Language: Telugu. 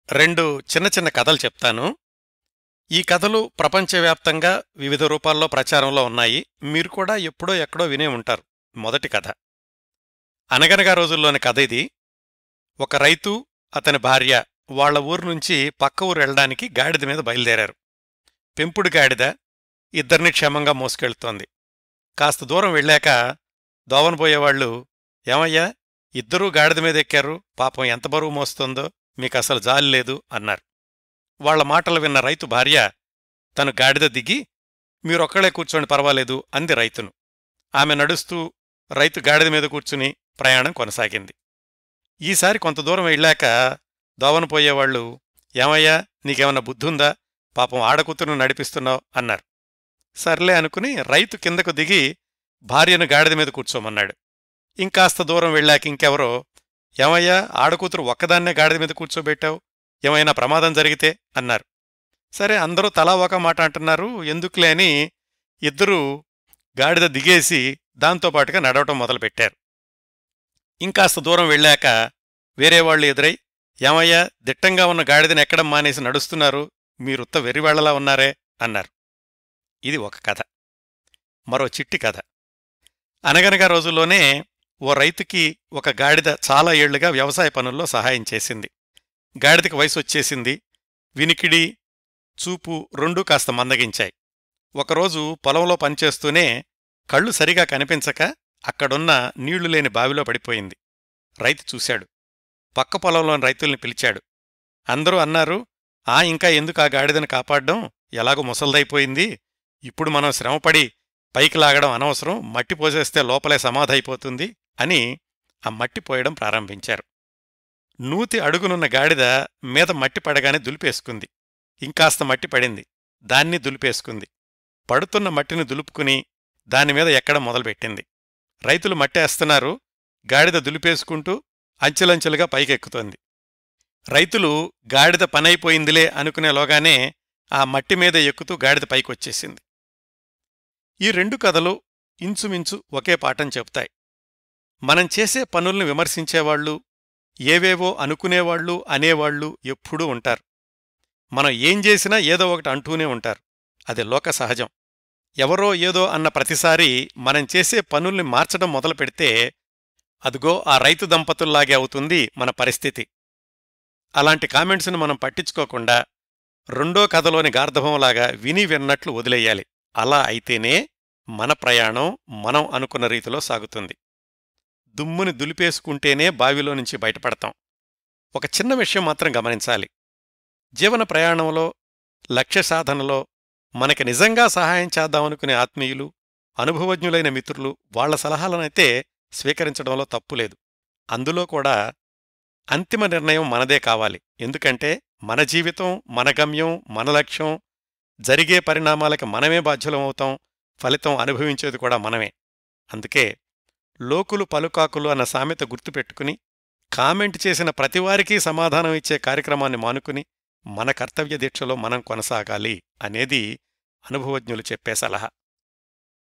రెండు చిన్న చిన్న కథలు చెప్తాను ఈ కథలు ప్రపంచవ్యాప్తంగా వివిధ రూపాల్లో ప్రచారంలో ఉన్నాయి మీరు కూడా ఎప్పుడో ఎక్కడో వినే ఉంటారు మొదటి కథ అనగనగా రోజుల్లోని కథ ఇది ఒక రైతు అతని భార్య వాళ్ళ ఊరు నుంచి పక్క ఊరు వెళ్ళడానికి గాడిద మీద బయలుదేరారు పెంపుడు గాడిద ఇద్దరిని క్షేమంగా మోసుకెళ్తోంది కాస్త దూరం వెళ్ళాక దోవనబోయేవాళ్లు ఏమయ్యా ఇద్దరూ గాడిద మీద ఎక్కారు పాపం ఎంత బరువు మోస్తుందో మీకు అసలు జాలి లేదు అన్నారు వాళ్ల మాటలు విన్న రైతు భార్య తను గాడిద దిగి మీరొక్కడే కూర్చోండి పర్వాలేదు అంది రైతును ఆమె నడుస్తూ రైతు గాడిద మీద కూర్చుని ప్రయాణం కొనసాగింది ఈసారి కొంత దూరం వెళ్ళాక దోవన పోయేవాళ్లు ఏమయ్యా నీకేమన్నా బుద్ధుందా పాపం ఆడకూతురును నడిపిస్తున్నావు అన్నారు సర్లే అనుకుని రైతు కిందకు దిగి భార్యను గాడిద మీద కూర్చోమన్నాడు ఇంకాస్త దూరం వెళ్ళాక ఇంకెవరో ఏమయ్యా ఆడకూతురు ఒక్కదాన్నే గాడిద మీద కూర్చోబెట్టావు ఏమైనా ప్రమాదం జరిగితే అన్నారు సరే అందరూ తలా ఒక మాట అంటున్నారు ఎందుకులే అని ఇద్దరూ గాడిద దిగేసి దాంతోపాటుగా నడవటం మొదలుపెట్టారు ఇంకాస్త దూరం వెళ్ళాక వేరే వాళ్ళు ఎదురై ఏమయ్యా దిట్టంగా ఉన్న గాడిదని ఎక్కడం మానేసి నడుస్తున్నారు మీరుత్త వెర్రివాళ్లలా ఉన్నారే అన్నారు ఇది ఒక కథ మరో చిట్టి కథ అనగనగా రోజుల్లోనే ఓ రైతుకి ఒక గాడిద చాలా ఏళ్లుగా వ్యవసాయ పనుల్లో సహాయం చేసింది గాడిదకి వయసు వచ్చేసింది వినికిడి చూపు రెండూ కాస్త మందగించాయి ఒకరోజు పొలంలో పనిచేస్తూనే కళ్ళు సరిగా కనిపించక అక్కడున్న నీళ్లు లేని బావిలో పడిపోయింది రైతు చూశాడు పక్క పొలంలోని రైతుల్ని పిలిచాడు అందరూ అన్నారు ఆ ఇంకా ఎందుకు ఆ గాడిదను కాపాడ్డం ఎలాగో ముసల్దైపోయింది ఇప్పుడు మనం శ్రమపడి పైకి లాగడం అనవసరం మట్టి పోసేస్తే లోపలే సమాధైపోతుంది అని ఆ మట్టి పోయడం ప్రారంభించారు నూతి అడుగునున్న గాడిద మీద మట్టి పడగానే దులిపేసుకుంది ఇంకాస్త మట్టి పడింది దాన్ని దులిపేసుకుంది పడుతున్న మట్టిని దులుపుకుని దానిమీద ఎక్కడం మొదలుపెట్టింది రైతులు మట్టేస్తున్నారు గాడిద దులిపేసుకుంటూ అంచెలంచెలుగా పైకెక్కుతోంది రైతులు గాడిద పనైపోయిందిలే అనుకునేలోగానే ఆ మట్టి మీద ఎక్కుతూ గాడిద పైకొచ్చేసింది ఈ రెండు కథలు ఇంచుమించు ఒకే పాఠం చెప్తాయి మనం చేసే పనుల్ని విమర్శించేవాళ్లు ఏవేవో అనుకునేవాళ్లు అనేవాళ్లు ఎప్పుడూ ఉంటారు మనం ఏం చేసినా ఏదో ఒకటి అంటూనే ఉంటారు అది లోక సహజం ఎవరో ఏదో అన్న ప్రతిసారి మనం చేసే పనుల్ని మార్చడం మొదలు పెడితే అదిగో ఆ రైతు దంపతుల్లాగే అవుతుంది మన పరిస్థితి అలాంటి కామెంట్స్ను మనం పట్టించుకోకుండా రెండో కథలోని గార్ధవంలాగా విని విన్నట్లు వదిలేయాలి అలా అయితేనే మన ప్రయాణం మనం అనుకున్న రీతిలో సాగుతుంది దుమ్ముని దులిపేసుకుంటేనే బావిలో నుంచి బయటపడతాం ఒక చిన్న విషయం మాత్రం గమనించాలి జీవన ప్రయాణంలో లక్ష్య సాధనలో మనకి నిజంగా సహాయం చేద్దామనుకునే ఆత్మీయులు అనుభవజ్ఞులైన మిత్రులు వాళ్ల సలహాలనైతే స్వీకరించడంలో తప్పులేదు అందులో కూడా అంతిమ నిర్ణయం మనదే కావాలి ఎందుకంటే మన జీవితం మన గమ్యం మన లక్ష్యం జరిగే పరిణామాలకి మనమే బాధ్యులమవుతాం ఫలితం అనుభవించేది కూడా మనమే అందుకే లోకులు పలుకాకులు అన్న సామెత గుర్తుపెట్టుకుని కామెంట్ చేసిన ప్రతివారికీ సమాధానం ఇచ్చే కార్యక్రమాన్ని మానుకుని మన కర్తవ్య దీక్షలో మనం కొనసాగాలి అనేది అనుభవజ్ఞులు చెప్పే సలహా